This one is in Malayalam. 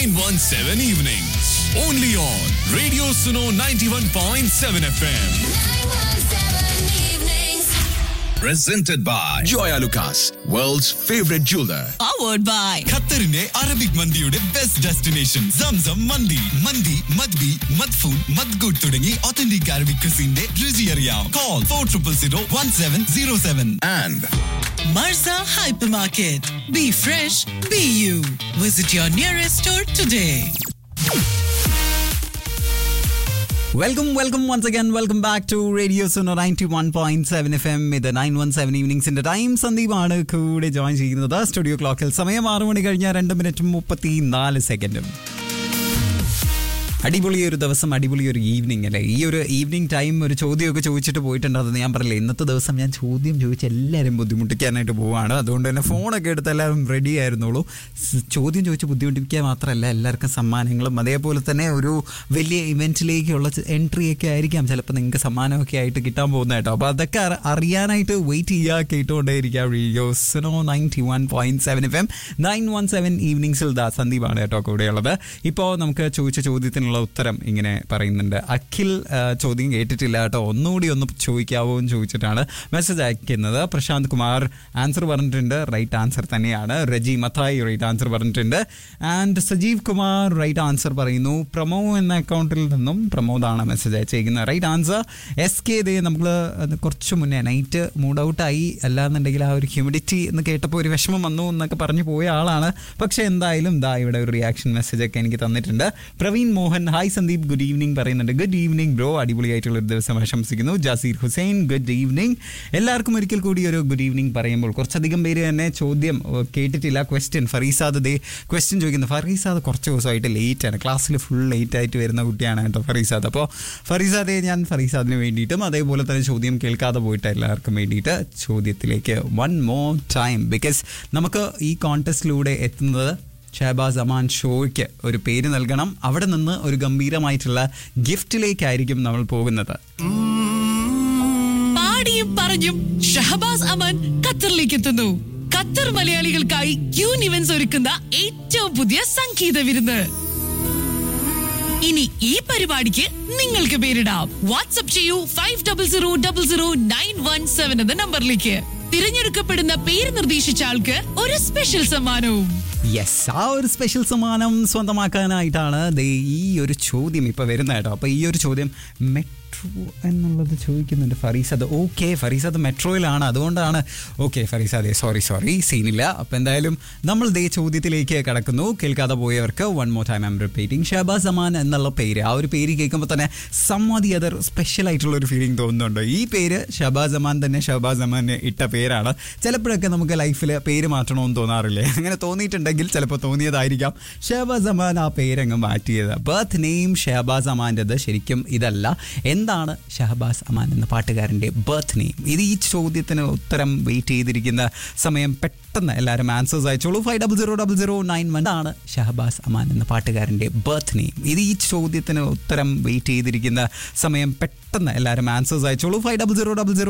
917 evenings. Only on Radio Suno 91.7 FM. Presented by Joya Lucas, world's favorite jeweler. powered by ഖത്തറിന്റെ അറബിക് മന്തിയുടെ best destination Zamzam mandi mandi മദ്ബി മദ്ഫൂൺ മദ്ഗുഡ് തുടങ്ങി ഒത്തന്റിക് അറബിക് ക്രിസിന്റെ രുചി അറിയാം call four triple zero one seven zero seven And Marza Hypermarket. Be fresh, be you. Visit your nearest store today. Welcome welcome once again welcome back to radio Suno ninety one point seven F M ഇത് നയൻ വൺ സെവൻ ഈവനിങ്സിന്റെ ടൈം സന്ദീപാണ് കൂടെ ജോയിൻ ചെയ്യുന്നത് സ്റ്റുഡിയോ ക്ലോക്കിൽ സമയം ആറ് മണി കഴിഞ്ഞ രണ്ട് മിനിറ്റും മുപ്പത്തി നാല് സെക്കൻഡും അടിപൊളി ഒരു ദിവസം അടിപൊളി ഒരു ഈവനിങ് അല്ലേ ഈ ഒരു ഈവനിങ് ടൈം ഒരു ചോദ്യമൊക്കെ ചോദിച്ചിട്ട് പോയിട്ടുണ്ടെന്ന് ഞാൻ പറഞ്ഞില്ലേ ഇന്നത്തെ ദിവസം ഞാൻ ചോദ്യം ചോദിച്ച് എല്ലാവരും ബുദ്ധിമുട്ടിക്കാനായിട്ട് പോവാണ് അതുകൊണ്ട് തന്നെ ഫോണൊക്കെ എടുത്ത് എല്ലാവരും റെഡി ആയിരുന്നുള്ളൂ സ് ചോദ്യം ചോദിച്ച് ബുദ്ധിമുട്ടിക്കുക മാത്രമല്ല എല്ലാവർക്കും സമ്മാനങ്ങളും അതേപോലെ തന്നെ ഒരു വലിയ ഇവൻറ്റിലേക്കുള്ള എൻട്രി ഒക്കെ ആയിരിക്കാം ചിലപ്പോൾ നിങ്ങൾക്ക് സമ്മാനമൊക്കെ ആയിട്ട് കിട്ടാൻ പോകുന്ന കേട്ടോ അപ്പോൾ അതൊക്കെ അറി- അറിയാനായിട്ട് വെയിറ്റ് ചെയ്യുക കേട്ടുകൊണ്ടേയിരിക്കുക radio Suno ninety one point seven F M nine one seven ഈവനിങ്സിൽ ദാ സന്ദീപാണ് കേട്ടോ കൂടെയുള്ളത് ഇപ്പോൾ നമുക്ക് ചോദിച്ച ചോദ്യത്തിനുള്ള ഉത്തരം ഇങ്ങനെ പറയുന്നുണ്ട് അഖിൽ ആ, ചോദ്യം കേട്ടിട്ടില്ല കേട്ടോ ഒന്നുകൂടി ഒന്ന് ചോദിക്കാവോ എന്ന് ചോദിച്ചിട്ടാണ് മെസ്സേജ് അയക്കുന്നത് പ്രശാന്ത് കുമാർ ആൻസർ പറഞ്ഞിട്ടുണ്ട് റൈറ്റ് ആൻസർ തന്നെയാണ് റജി മത്തായി റൈറ്റ് ആൻസർ പറഞ്ഞിട്ടുണ്ട് and Sajeev Kumar right answer പറയുന്നു പ്രമോ എന്ന അക്കൗണ്ടിൽ നിന്നും പ്രമോദാണ് മെസ്സേജ് അയച്ചിരിക്കുന്നത് റൈറ്റ് ആൻസർ എസ് കെ ദേ നമ്മൾ കുറച്ച് മുന്നേ നൈറ്റ് മൂഡ് ഔട്ടായി അല്ലാന്നുണ്ടെങ്കിൽ ആ ഒരു ഹ്യൂമിഡിറ്റി എന്ന് കേട്ടപ്പോൾ ഒരു വിഷമം വന്നു എന്നൊക്കെ പറഞ്ഞു പോയ ആളാണ് പക്ഷെ എന്തായാലും ദാ ഇവിടെ ഒരു റിയാക്ഷൻ മെസ്സേജ് ഒക്കെ എനിക്ക് തന്നിട്ടുണ്ട് Praveen Mohan hi Sandeep good evening പറയുന്നുണ്ട് ഗുഡ് ഈവനിങ് ബ്രോ അടിപൊളിയായിട്ടുള്ള ഒരു ദിവസം ആശംസിക്കുന്നു ജാസീർ ഹുസൈൻ ഗുഡ് ഈവനിങ് എല്ലാവർക്കും ഒരിക്കൽ കൂടി ഒരു ഗുഡ് ഈവനിങ് പറയുമ്പോൾ കുറച്ചധികം പേര് തന്നെ ചോദ്യം ഏഹ്, കേട്ടിട്ടില്ല ക്വസ്റ്റ്യൻ ഫറീസാദ് ദേ ക്വസ്റ്റ്യൻ ചോദിക്കുന്നത് ഫറീസാദ് കുറച്ച് ദിവസമായിട്ട് ലേറ്റ് ആണ് ക്ലാസ്സിൽ ഫുൾ ലേറ്റ് ആയിട്ട് വരുന്ന കുട്ടിയാണ് കേട്ടോ ഫറീസാദ് അപ്പോൾ ഫറീസാദെ ഞാൻ ഫറീസാദിന് വേണ്ടിയിട്ടും അതേപോലെ തന്നെ ചോദ്യം കേൾക്കാതെ പോയിട്ട് എല്ലാവർക്കും വേണ്ടിയിട്ട് ചോദ്യത്തിലേക്ക് വൺ മോർ ടൈം ബിക്കോസ് നമുക്ക് ഈ കോൺടെസ്റ്റിലൂടെ എത്തുന്നത് ഷഹബാസ് അമാൻ ഷോയ്ക്ക് ഒരു പേര് നൽകണം അവിടെ നിന്ന് ഒരു ഗംഭീരമായിട്ടുള്ള ഗിഫ്റ്റിലേക്കായിരിക്കും നമ്മൾ പോകുന്നത് പാടിയും പറഞ്ഞും ഷഹബാസ് അമൻ ഖത്തറിലേക്ക് എത്തുന്നു ഖത്തർ മലയാളികൾക്കായി ക്യൂൻ ഇവന്റ്സ് ഒരുക്കുന്ന ഏറ്റവും പുതിയ സംഗീത വിരുന്ന് ഇനി ഈ പരിപാടിക്ക് നിങ്ങൾക്ക് പേരിടാം വാട്സ്ആപ്പ് ചെയ്യൂ five double zero double zero nine one seven എന്ന നമ്പറിലേക്ക് തിരഞ്ഞെടുക്കപ്പെടുന്ന പേര് നിർദ്ദേശിച്ച ആൾക്ക് ഒരു സ്പെഷ്യൽ സമ്മാനവും യെസ് ആ ഒരു സ്പെഷ്യൽ സമ്മാനം സ്വന്തമാക്കാനായിട്ടാണ് ദേ ഈ ഒരു ചോദ്യം ഇപ്പോൾ വരുന്നത് കേട്ടോ അപ്പോൾ ഈ ഒരു ചോദ്യം മെട്രോ എന്നുള്ളത് ചോദിക്കുന്നുണ്ട് ഫറീസദ് ഓക്കെ ഫറീസദ് മെട്രോയിലാണ് അതുകൊണ്ടാണ് ഓക്കെ ഫറീസദേ സോറി സോറി സീനില്ല അപ്പോൾ എന്തായാലും നമ്മൾ ദേ ചോദ്യത്തിലേക്ക് കടക്കുന്നു കേൾക്കാതെ പോയവർക്ക് one more time I'm repeating Shahbaz Aman എന്നുള്ള പേര് ആ ഒരു പേര് കേൾക്കുമ്പോൾ തന്നെ സമ്മതി അതർ സ്പെഷ്യൽ ആയിട്ടുള്ള ഒരു ഫീലിംഗ് തോന്നുന്നുണ്ട് ഈ പേര് ഷഹബാസ് അമാൻ തന്നെ ഷഹബാസ് അമാൻ ഇട്ട പേരാണ് ചിലപ്പോഴൊക്കെ നമുക്ക് ലൈഫിൽ പേര് മാറ്റണമെന്ന് തോന്നാറില്ലേ അങ്ങനെ തോന്നിയിട്ടുണ്ടെങ്കിൽ ചിലപ്പോൾ തോന്നിയതായിരിക്കാം ഷഹബാസ് അമാൻ ആ പേരങ്ങ് മാറ്റിയത് ബർത്ത് നെയിം ഷഹബാസ് അമാൻ്റെത് ശരിക്കും ഇതല്ല എന്താണ് ഷഹബാസ് അമാൻ എന്ന പാട്ടുകാരൻ്റെ ബർത്ത് നെയിം ഇത് ഈ ചോദ്യത്തിന് ഉത്തരം വെയിറ്റ് ചെയ്തിരിക്കുന്ന സമയം പെട്ടെന്ന് എല്ലാവരും ആൻസേഴ്സ് അയച്ചോളൂ five double zero double zero nine one ആണ് ഷഹബാസ് അമാൻ എന്ന പാട്ടുകാരൻ്റെ ബർത്ത് നെയിം ഇത് ഈ ചോദ്യത്തിന് ഉത്തരം വെയിറ്റ് ചെയ്തിരിക്കുന്ന സമയം പെട്ടെന്ന് എല്ലാവരും ആൻസേഴ്സ് അയച്ചോളൂ five double zero double zero